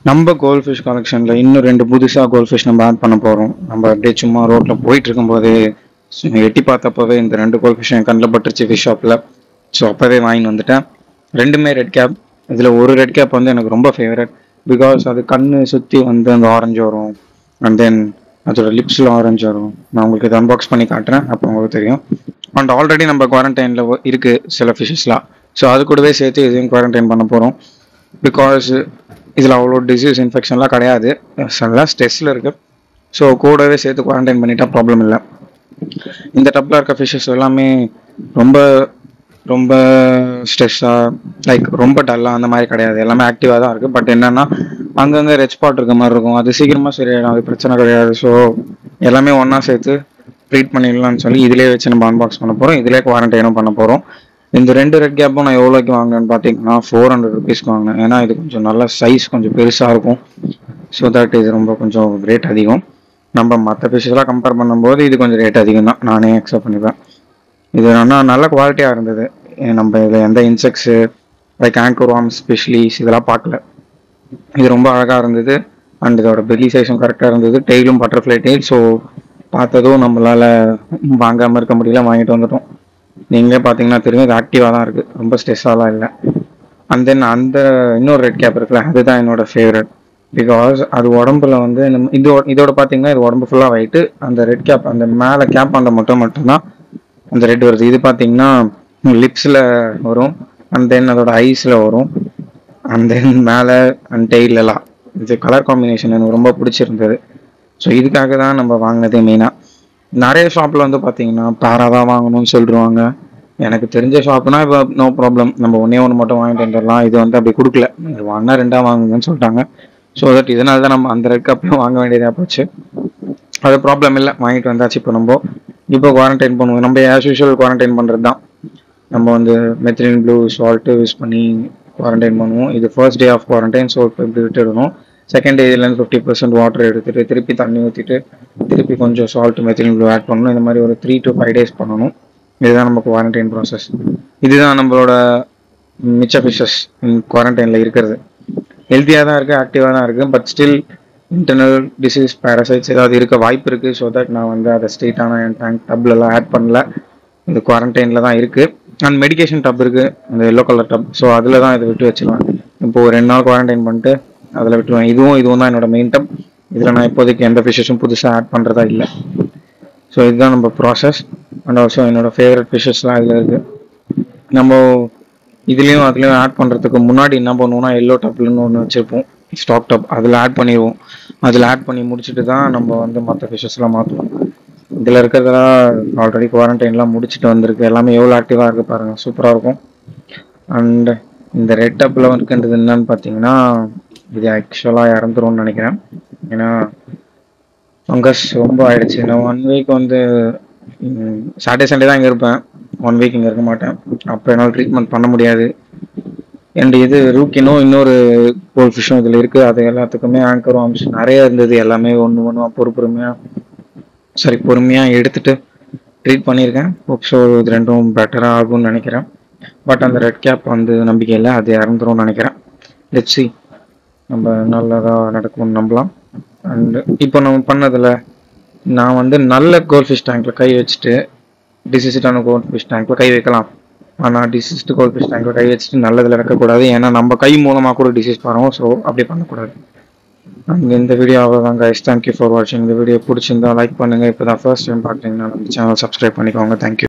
நம்ம gold fish கலெக்ஷனில் இன்னும் ரெண்டு புதுசாக கோல்ட் ஃபிஷ் நம்ம ஆட் பண்ண போகிறோம் நம்ம அப்படியே சும்மா ரோட்டில் போயிட்டு இருக்கும்போது எட்டி பார்த்தப்பவே இந்த ரெண்டு கோல்ட் ஃபிஷ் என் கண்ணில் பட்டுருச்சு ஃபிஷ் ஷாப்பில் ஸோ அப்போவே வாங்கிட்டு வந்துட்டேன் ரெண்டுமே ரெட் கேப் இதில் ஒரு ரெட் கேப் வந்து எனக்கு ரொம்ப ஃபேவரட் பிகாஸ் அது கண்ணு சுற்றி வந்து அந்த ஆரஞ்சு வரும் அண்ட் தென் அதோட லிப்ஸில் ஆரஞ்சு வரும் நான் உங்களுக்கு இதை அன்பாக்ஸ் பண்ணி காட்டுறேன் அப்போ உங்களுக்கு தெரியும் அண்ட் ஆல்ரெடி நம்ம குவாரண்டைனில் இருக்குது சில ஃபிஷஸ்லாம் ஸோ அது கூடவே சேர்த்து இதையும் குவாரண்டைன் பண்ண போகிறோம் பிகாஸ் இதில் அவ்வளோ டிசீஸ் இன்ஃபெக்ஷன்லாம் கிடையாது எல்லாம் ஸ்ட்ரெஸ்ஸில் இருக்குது ஸோ கூடவே சேர்த்து குவாரண்டைன் பண்ணிட்டா ப்ராப்ளம் இல்லை இந்த டப்பில் இருக்க ஃபிஷஸ் எல்லாமே ரொம்ப ரொம்ப ஸ்ட்ரெஸ்ஸாக லைக் ரொம்ப டல்லாக அந்த மாதிரி கிடையாது எல்லாமே ஆக்டிவாக தான் இருக்குது பட் என்னென்னா அங்கங்கே ரெட் ஸ்பாட் இருக்க மாதிரி இருக்கும் அது சீக்கிரமாக சரியாயிடும் அது பிரச்சனை கிடையாது ஸோ எல்லாமே ஒன்றா சேர்த்து ட்ரீட் பண்ணிடலாம்னு சொல்லி இதிலே வச்சு நம்ம அன்பாக்ஸ் பண்ண போகிறோம் இதிலே குவாரண்டைனும் பண்ண போகிறோம் இந்த ரெண்டு ரெட் கேப்பும் நான் எவ்வளோக்கு வாங்கினேன்னு பார்த்தீங்கன்னா ஃபோர் ஹண்ட்ரட் ருபீஸ்க்கு வாங்கினேன் ஏன்னா இது கொஞ்சம் நல்ல சைஸ் கொஞ்சம் பெருசாக இருக்கும் ஸோ தட் இது ரொம்ப கொஞ்சம் ரேட் அதிகம் நம்ம மற்ற ஃபிஷ்ஷெல்லாம் கம்பேர் பண்ணும்போது இது கொஞ்சம் ரேட் அதிகம் தான் நானே அக்செப்ட் பண்ணிப்பேன் இது ஆனால் நல்ல குவாலிட்டியாக இருந்தது ஏ- நம்ம இதில் எந்த இன்செக்ட்ஸு லைக் ஆங்கர் வார்ம்ஸ் ஸ்பெஷலிஸ் இதெல்லாம் பார்க்கல இது ரொம்ப அழகாக இருந்தது அண்ட் இதோட பெல்லி சைஸும் கரெக்டாக இருந்தது டெய்லும் பட்டர்ஃப்ளை டெய்ல் ஸோ பார்த்ததும் நம்மளால் வாங்காமல் இருக்க முடியல வாங்கிட்டு வந்துட்டோம் நீங்களே பார்த்தீங்கன்னா தெரியும் இது ஆக்டிவாக தான் இருக்குது ரொம்ப ஸ்ட்ரெஸ்ஸாலாம் இல்லை அண்ட் தென் அந்த இன்னொரு ரெட் கேப் இருக்குல்ல அதுதான் என்னோட ஃபேவரட் பிகாஸ் அது உடம்புல வந்து நம்ம இதோட இதோட பார்த்தீங்கன்னா இது உடம்பு ஃபுல்லாக ஒயிட்டு அந்த ரெட் கேப் அந்த மேலே கேப் அந்த மட்டும் மட்டும்தான் அந்த ரெட் வருது இது பார்த்தீங்கன்னா லிப்ஸில் வரும் அண்ட் தென் அதோட ஐஸில் வரும் அண்ட் தென் மேலே அண்ட் டெய்லெலாம் இது கலர் காம்பினேஷன் எனக்கு ரொம்ப பிடிச்சிருந்தது ஸோ இதுக்காக தான் நம்ம வாங்கினதே மெயினாக நிறைய ஷாப்பில் வந்து பார்த்தீங்கன்னா பேரா தான் வாங்கணும்னு சொல்லிடுவாங்க எனக்கு தெரிஞ்ச ஷாப்னா இப்போ நோ ப்ராப்ளம் நம்ம ஒன்றே ஒன்று மட்டும் வாங்கிட்டு வந்துடலாம் இது வந்து அப்படி கொடுக்கல இது வாங்கினா ரெண்டாக வாங்குங்கன்னு சொல்லிட்டாங்க ஸோ தட் இதனால தான் நம்ம அந்த ரெட் கப்பையும் வாங்க வேண்டியதாக போச்சு அது ப்ராப்ளம் இல்லை வாங்கிட்டு வந்தாச்சு இப்போ நம்ம இப்போ குவாரண்டைன் பண்ணுவோம் நம்ம ஆஸ் யூஷுவல் குவாரண்டைன் பண்ணுறது தான் நம்ம வந்து மெத்திலின் ப்ளூ சால்ட்டு யூஸ் பண்ணி குவாரண்டைன் பண்ணுவோம் இது first day of quarantine so இப்போ இப்படி விட்டுடணும் செகண்ட் டேலேருந்து ஃபிஃப்டி பர்சன்ட் வாட்டர் எடுத்துட்டு திருப்பி தண்ணி ஊற்றிட்டு திருப்பி கொஞ்சம் சால்ட் மெத்திலின் ப்ளூ ஆட் பண்ணணும் இந்த மாதிரி ஒரு த்ரீ டு ஃபைவ் டேஸ் பண்ணணும் இதுதான் நம்ம குவாரண்டைன் ப்ராசஸ் இதுதான் நம்மளோட மிச்ச ஃபிஷஸ் குவாரண்டைனில் இருக்கிறது ஹெல்த்தியாக தான் இருக்குது ஆக்டிவாக தான் இருக்குது but still internal disease parasites ஏதாவது இருக்க வாய்ப்பு இருக்குது ஸோ தட் நான் வந்து அதை ஸ்ட்ரெயிட்டான என் டேங்க் டப்லலாம் ஆட் பண்ணல இது குவாரண்டைனில் தான் இருக்குது அண்ட் மெடிகேஷன் டப் இருக்குது அந்த எல்லோ கலர் டப் ஸோ அதில் தான் இதை விட்டு வச்சிருவேன் இப்போ ஒரு ரெண்டு நாள் குவாரண்டைன் பண்ணிட்டு அதில் விட்டுருவேன் இதுவும் இதுவும் தான் என்னோட மெயின் டப் இதில் நான் இப்போதைக்கு எந்த ஃபிஷஸும் புதுசாக ஆட் பண்ணுறதா இல்லை ஸோ இதுதான் நம்ம ப்ராசஸ் அண்ட் ஆல்சோ என்னோட ஃபேவரட் ஃபிஷஸ்லாம் இதில் இருக்குது நம்ம இதுலேயும் அதுலேயும் ஆட் பண்ணுறதுக்கு முன்னாடி என்ன பண்ணுவோம்னா எல்லோ டப்லன்னு ஒன்று வச்சுருப்போம் ஸ்டாக் டப் அதில் ஆட் பண்ணிடுவோம் அதில் ஆட் பண்ணி முடிச்சுட்டு தான் நம்ம வந்து மற்ற ஃபிஷஸ்லாம் மாற்றுவோம் இதில் இருக்கிறதெல்லாம் ஆல்ரெடி குவாரண்டைன்லாம் முடிச்சுட்டு வந்திருக்கு எல்லாமே எவ்வளோ ஆக்டிவாக இருக்குது பாருங்கள் சூப்பராக இருக்கும் அண்ட் இந்த ரெட் டப்பில் இருக்குன்றது என்னன்னு பார்த்தீங்கன்னா இது ஆக்சுவலாக இறந்துரும்னு நினைக்கிறேன் ஏன்னா ஃபங்கஸ் ரொம்ப ஆயிடுச்சு நான் ஒன் வீக் வந்து சாட்டர்டே சண்டே தான் இங்கே இருப்பேன் ஒன் வீக் இங்கே இருக்க மாட்டேன் அப்போ என்னால் ட்ரீட்மெண்ட் பண்ண முடியாது அண்ட் இது ரூக்கினும் இன்னொரு கோல் ஃபிஷ்ஷும் இதில் இருக்குது அது எல்லாத்துக்குமே ஆங்கர் வாம்ஸ் நிறைய இருந்தது எல்லாமே ஒன்று ஒன்றா பொறு பொறுமையாக சரி பொறுமையாக எடுத்துட்டு ட்ரீட் பண்ணியிருக்கேன் ஸோ இது ரெண்டும் பெட்டராக ஆகும்னு நினைக்கிறேன் பட் அந்த ரெட் கேப் வந்து நம்பிக்கை இல்லை அது இறந்துரும்னு நினைக்கிறேன் லெட்ஸ் see நம்ம நல்லதாக நடக்கும்னு நம்பலாம் அண்ட் இப்போ நம்ம பண்ணதில் நான் வந்து நல்ல கோல்ட் ஃபிஷ் டேங்க்கில் கை வச்சுட்டு டிசிஸ்டான கோல்ட் ஃபிஷ் டேங்க்கில் கை வைக்கலாம் ஆனால் டிசிஸ்டு கோல்ட் ஃபிஷ் டேங்க்கில் கை வச்சுட்டு நல்லதில் வைக்கக்கூடாது ஏன்னா நம்ம கை மூலமாக கூட டிசீஸ் வரும் ஸோ அப்படி பண்ணக்கூடாது அங்கே இந்த வீடியோ அவ்வளோதான் கைஸ் தேங்க்யூ ஃபார் வாட்சிங் இந்த வீடியோ பிடிச்சிருந்தா லைக் பண்ணுங்கள் இப்போ தான் ஃபர்ஸ்ட் டைம் பார்க்குறீங்கன்னா நம்ம சேனல் சப்ஸ்கிரைப் பண்ணிக்கோங்க தேங்க்யூ